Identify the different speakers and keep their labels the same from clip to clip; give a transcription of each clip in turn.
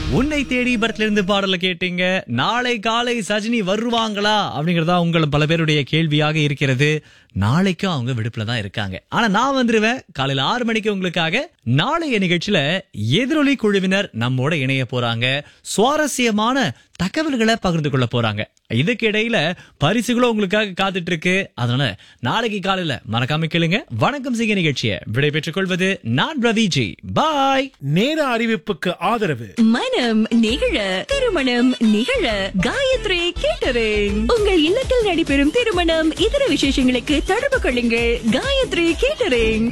Speaker 1: உன்னை தேடி படத்துல இருந்து பாடல கேட்டீங்க நாளை காலை சஜினி வருவாங்களா அப்படிங்கறதா உங்கள் பல பேருடைய கேள்வியாக இருக்கிறது நாளைக்கும் அவங்க விடுப்புல தான் இருக்காங்க ஆனா நான் வந்துருவேன் காலையில ஆறு மணிக்கு உங்களுக்காக நாளைய நிகழ்ச்சியில எதிரொலி குழுவினர் நம்மோட இணைய போறாங்க சுவாரஸ்யமான தகவல்களை பகிர்ந்து கொள்ள போறாங்க இதுக்கு இடையில பரிசுகளும் உங்களுக்காக காத்துட்டு இருக்கு அதனால நாளைக்கு காலையில மறக்காம கேளுங்க வணக்கம் செய்ய நிகழ்ச்சியை விடை பெற்றுக் கொள்வது நான் ரவிஜி பாய்
Speaker 2: நேர அறிவிப்புக்கு ஆதரவு
Speaker 3: மனம் நிகழ திருமணம் நிகழ காயத்ரி கேட்டரிங் உங்கள் இல்லத்தில் நடைபெறும் திருமணம் இதர விசேஷங்களுக்கு தொடர்பு கொள்ளுங்கள் காயத்ரி கேட்டரிங்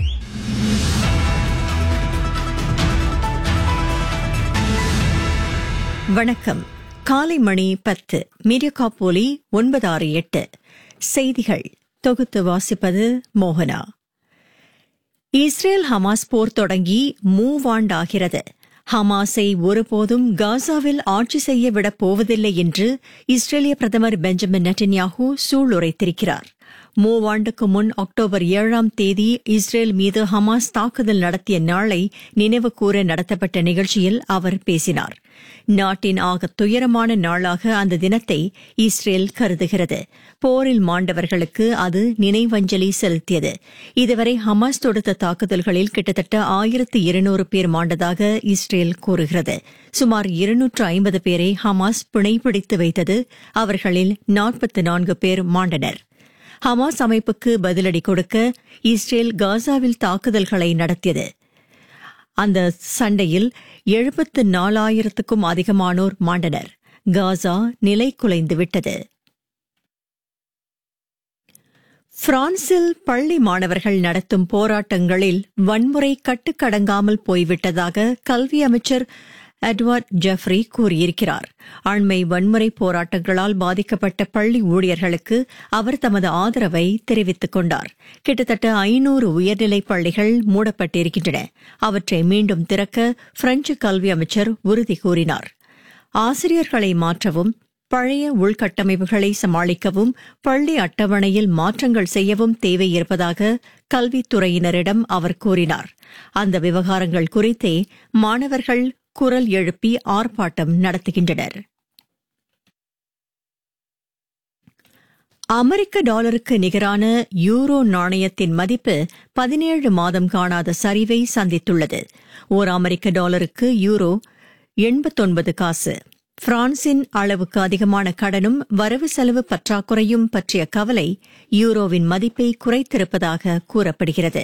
Speaker 4: வணக்கம் காலை மணி பத்து மீடியா ஒலி ஒன்பது ஆறு எட்டு செய்திகள் தொகுத்து வாசிப்பது மோகனா இஸ்ரேல் ஹமாஸ் போர் தொடங்கி மூவாண்டாகிறது ஹமாஸை ஒருபோதும் காசாவில் ஆட்சி செய்ய விடப் போவதில்லை என்று இஸ்ரேலிய பிரதமர் பெஞ்சமின் நெட்டன்யாஹூ சூளுரைத்திருக்கிறார் மூவாண்டுக்கு முன் அக்டோபர் ஏழாம் தேதி இஸ்ரேல் மீது ஹமாஸ் தாக்குதல் நடத்திய நாளை நினைவு கூற நடத்தப்பட்ட நிகழ்ச்சியில் அவர் பேசினார் நாட்டின் ஆக துயரமான நாளாக அந்த தினத்தை இஸ்ரேல் கருதுகிறது போரில் மாண்டவர்களுக்கு அது நினைவஞ்சலி செலுத்தியது இதுவரை ஹமாஸ் தொடுத்த தாக்குதல்களில் கிட்டத்தட்ட ஆயிரத்து இருநூறு பேர் மாண்டதாக இஸ்ரேல் கூறுகிறது சுமார் இருநூற்று ஐம்பது பேரை ஹமாஸ் பிணைப்பிடித்து வைத்தது அவர்களில் நாற்பத்தி நான்கு பேர் மாண்டனர் ஹமாஸ் அமைப்புக்கு பதிலடி கொடுக்க இஸ்ரேல் காசாவில் தாக்குதல்களை நடத்தியது அந்த சண்டையில் எழுபத்து நாலாயிரத்துக்கும் அதிகமானோர் மாண்டனர் காசா நிலை குலைந்து விட்டது பிரான்சில் பள்ளி மாணவர்கள் நடத்தும் போராட்டங்களில் வன்முறை கட்டுக்கடங்காமல் போய்விட்டதாக கல்வி அமைச்சர் எட்வர்ட் ஜெஃப்ரி கூறியிருக்கிறார் அண்மை வன்முறை போராட்டங்களால் பாதிக்கப்பட்ட பள்ளி ஊழியர்களுக்கு அவர் தமது ஆதரவை தெரிவித்துக் கொண்டார் கிட்டத்தட்ட ஐநூறு உயர்நிலைப் பள்ளிகள் மூடப்பட்டிருக்கின்றன அவற்றை மீண்டும் திறக்க பிரெஞ்சு கல்வி அமைச்சர் உறுதி கூறினார் ஆசிரியர்களை மாற்றவும் பழைய உள்கட்டமைப்புகளை சமாளிக்கவும் பள்ளி அட்டவணையில் மாற்றங்கள் செய்யவும் தேவை இருப்பதாக கல்வித்துறையினரிடம் அவர் கூறினார் அந்த விவகாரங்கள் குறித்தே மாணவர்கள் குரல் எழுப்பி ஆர்ப்பாட்டம் நடத்துகின்றனர் அமெரிக்க டாலருக்கு நிகரான யூரோ நாணயத்தின் மதிப்பு பதினேழு மாதம் காணாத சரிவை சந்தித்துள்ளது ஓர் அமெரிக்க டாலருக்கு யூரோ எண்பத்தொன்பது காசு பிரான்சின் அளவுக்கு அதிகமான கடனும் வரவு செலவு பற்றாக்குறையும் பற்றிய கவலை யூரோவின் மதிப்பை குறைத்திருப்பதாக கூறப்படுகிறது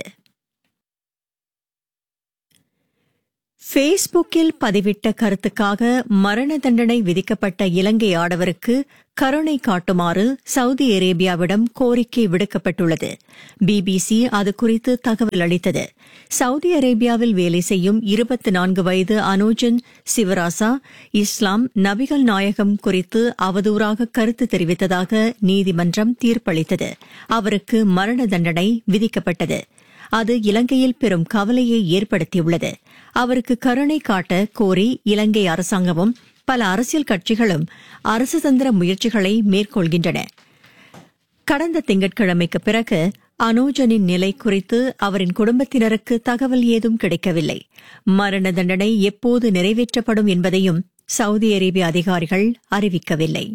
Speaker 4: ஃபேஸ்புக்கில் பதிவிட்ட கருத்துக்காக மரண தண்டனை விதிக்கப்பட்ட இலங்கை ஆடவருக்கு கருணை காட்டுமாறு சவுதி அரேபியாவிடம் கோரிக்கை விடுக்கப்பட்டுள்ளது பிபிசி அது குறித்து தகவல் அளித்தது சவுதி அரேபியாவில் வேலை செய்யும் இருபத்தி நான்கு வயது அனோஜன் சிவராசா இஸ்லாம் நபிகள் நாயகம் குறித்து அவதூறாக கருத்து தெரிவித்ததாக நீதிமன்றம் தீர்ப்பளித்தது அவருக்கு மரண தண்டனை விதிக்கப்பட்டது அது இலங்கையில் பெரும் கவலையை ஏற்படுத்தியுள்ளது அவருக்கு கருணை காட்ட கோரி இலங்கை அரசாங்கமும் பல அரசியல் கட்சிகளும் அரசு தந்திர முயற்சிகளை மேற்கொள்கின்றன கடந்த திங்கட்கிழமைக்கு பிறகு அனோஜனின் நிலை குறித்து அவரின் குடும்பத்தினருக்கு தகவல் ஏதும் கிடைக்கவில்லை மரண தண்டனை எப்போது நிறைவேற்றப்படும் என்பதையும் சவுதி அரேபிய அதிகாரிகள் அறிவிக்கவில்லை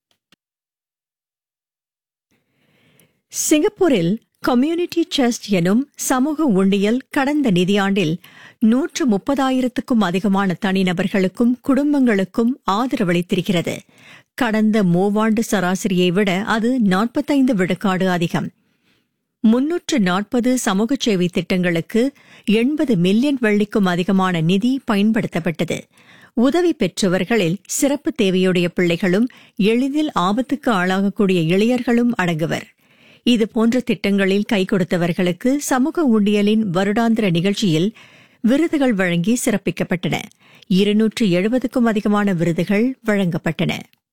Speaker 4: சிங்கப்பூரில் கம்யூனிட்டி செஸ்ட் எனும் சமூக உண்டியல் கடந்த நிதியாண்டில் நூற்று முப்பதாயிரத்துக்கும் அதிகமான தனிநபர்களுக்கும் குடும்பங்களுக்கும் ஆதரவளித்திருக்கிறது கடந்த மூவாண்டு சராசரியை விட அது நாற்பத்தைந்து விழுக்காடு அதிகம் முன்னூற்று நாற்பது சமூக சேவை திட்டங்களுக்கு எண்பது மில்லியன் வெள்ளிக்கும் அதிகமான நிதி பயன்படுத்தப்பட்டது உதவி பெற்றவர்களில் சிறப்பு தேவையுடைய பிள்ளைகளும் எளிதில் ஆபத்துக்கு ஆளாகக்கூடிய இளையர்களும் அடங்குவர் இதுபோன்ற திட்டங்களில் கை கொடுத்தவர்களுக்கு சமூக உண்டியலின் வருடாந்திர நிகழ்ச்சியில் விருதுகள் வழங்கி சிறப்பிக்கப்பட்டன இருநூற்று எழுபதுக்கும் அதிகமான விருதுகள் வழங்கப்பட்டன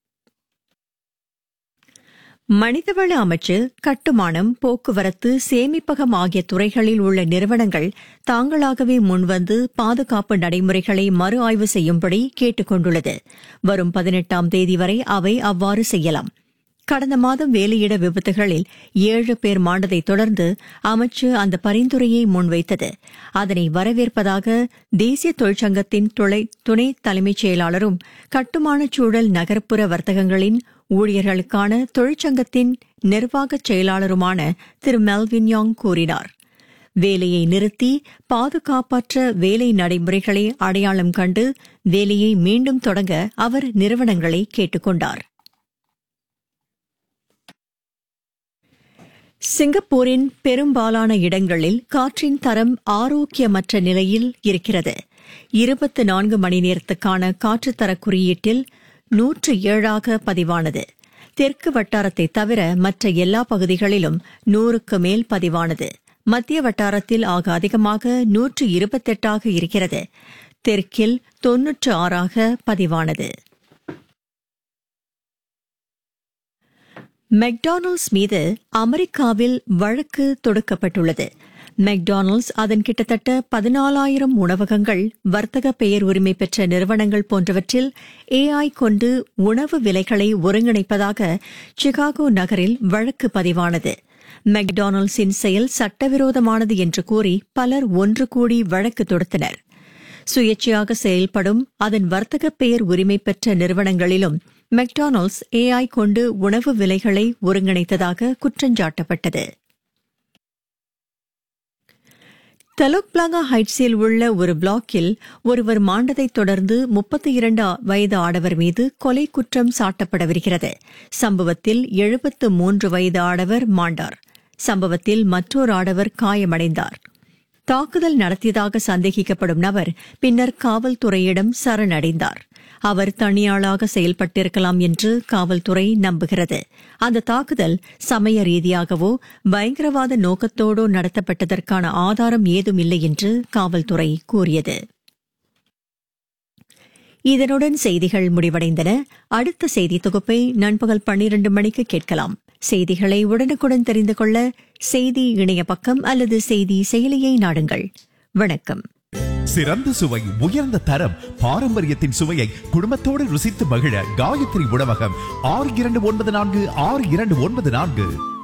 Speaker 4: மனிதவள அமைச்சு கட்டுமானம் போக்குவரத்து சேமிப்பகம் ஆகிய துறைகளில் உள்ள நிறுவனங்கள் தாங்களாகவே முன்வந்து பாதுகாப்பு நடைமுறைகளை மறு ஆய்வு செய்யும்படி கேட்டுக் கொண்டுள்ளது வரும் பதினெட்டாம் தேதி வரை அவை அவ்வாறு செய்யலாம் கடந்த மாதம் வேலையிட விபத்துகளில் ஏழு பேர் மாண்டதை தொடர்ந்து அமைச்சு அந்த பரிந்துரையை முன்வைத்தது அதனை வரவேற்பதாக தேசிய தொழிற்சங்கத்தின் துளை துணை தலைமைச் செயலாளரும் கட்டுமானச் சூழல் நகர்ப்புற வர்த்தகங்களின் ஊழியர்களுக்கான தொழிற்சங்கத்தின் நிர்வாகச் செயலாளருமான திரு மெல்வின் யாங் கூறினார் வேலையை நிறுத்தி பாதுகாப்பற்ற வேலை நடைமுறைகளை அடையாளம் கண்டு வேலையை மீண்டும் தொடங்க அவர் நிறுவனங்களை கேட்டுக் கொண்டார் சிங்கப்பூரின் பெரும்பாலான இடங்களில் காற்றின் தரம் ஆரோக்கியமற்ற நிலையில் இருக்கிறது இருபத்தி நான்கு மணி நேரத்துக்கான காற்றுத்தர குறியீட்டில் நூற்று ஏழாக பதிவானது தெற்கு வட்டாரத்தை தவிர மற்ற எல்லா பகுதிகளிலும் நூறுக்கு மேல் பதிவானது மத்திய வட்டாரத்தில் ஆக அதிகமாக நூற்று இருபத்தெட்டாக இருக்கிறது தெற்கில் தொன்னூற்று ஆறாக பதிவானது மெக்டானல்ட்ஸ் மீது அமெரிக்காவில் வழக்கு தொடுக்கப்பட்டுள்ளது மெக்டானல்ட்ஸ் அதன் கிட்டத்தட்ட பதினாலாயிரம் உணவகங்கள் வர்த்தக பெயர் உரிமை பெற்ற நிறுவனங்கள் போன்றவற்றில் ஏஐ கொண்டு உணவு விலைகளை ஒருங்கிணைப்பதாக சிகாகோ நகரில் வழக்கு பதிவானது மெக்டானல்ட்ஸின் செயல் சட்டவிரோதமானது என்று கூறி பலர் ஒன்று கூடி வழக்கு தொடுத்தனர் சுயேட்சையாக செயல்படும் அதன் வர்த்தக பெயர் உரிமை பெற்ற நிறுவனங்களிலும் மெக்டானல்ட்ஸ் ஏஐ கொண்டு உணவு விலைகளை ஒருங்கிணைத்ததாக குற்றஞ்சாட்டப்பட்டது தலோக்பிளாங்கா ஹைட்ஸில் உள்ள ஒரு பிளாக்கில் ஒருவர் மாண்டதைத் தொடர்ந்து முப்பத்தி இரண்டு வயது ஆடவர் மீது கொலை குற்றம் சாட்டப்படவிருக்கிறது சம்பவத்தில் எழுபத்து மூன்று வயது ஆடவர் மாண்டார் சம்பவத்தில் மற்றொரு ஆடவர் காயமடைந்தார் தாக்குதல் நடத்தியதாக சந்தேகிக்கப்படும் நபர் பின்னர் காவல்துறையிடம் சரணடைந்தார் அவர் தனியாளாக செயல்பட்டிருக்கலாம் என்று காவல்துறை நம்புகிறது அந்த தாக்குதல் சமய ரீதியாகவோ பயங்கரவாத நோக்கத்தோடோ நடத்தப்பட்டதற்கான ஆதாரம் ஏதும் இல்லை என்று காவல்துறை கூறியது இதனுடன் செய்திகள் முடிவடைந்தன அடுத்த செய்தி தொகுப்பை நண்பகல் பன்னிரண்டு மணிக்கு கேட்கலாம் செய்திகளை உடனுக்குடன் தெரிந்து கொள்ள செய்தி இணைய பக்கம் அல்லது செய்தி செயலியை நாடுங்கள் வணக்கம்
Speaker 5: சிறந்த சுவை உயர்ந்த தரம் பாரம்பரியத்தின் சுவையை குடும்பத்தோடு ருசித்து மகிழ காயத்ரி உணவகம் ஆறு இரண்டு ஒன்பது நான்கு ஆறு இரண்டு ஒன்பது நான்கு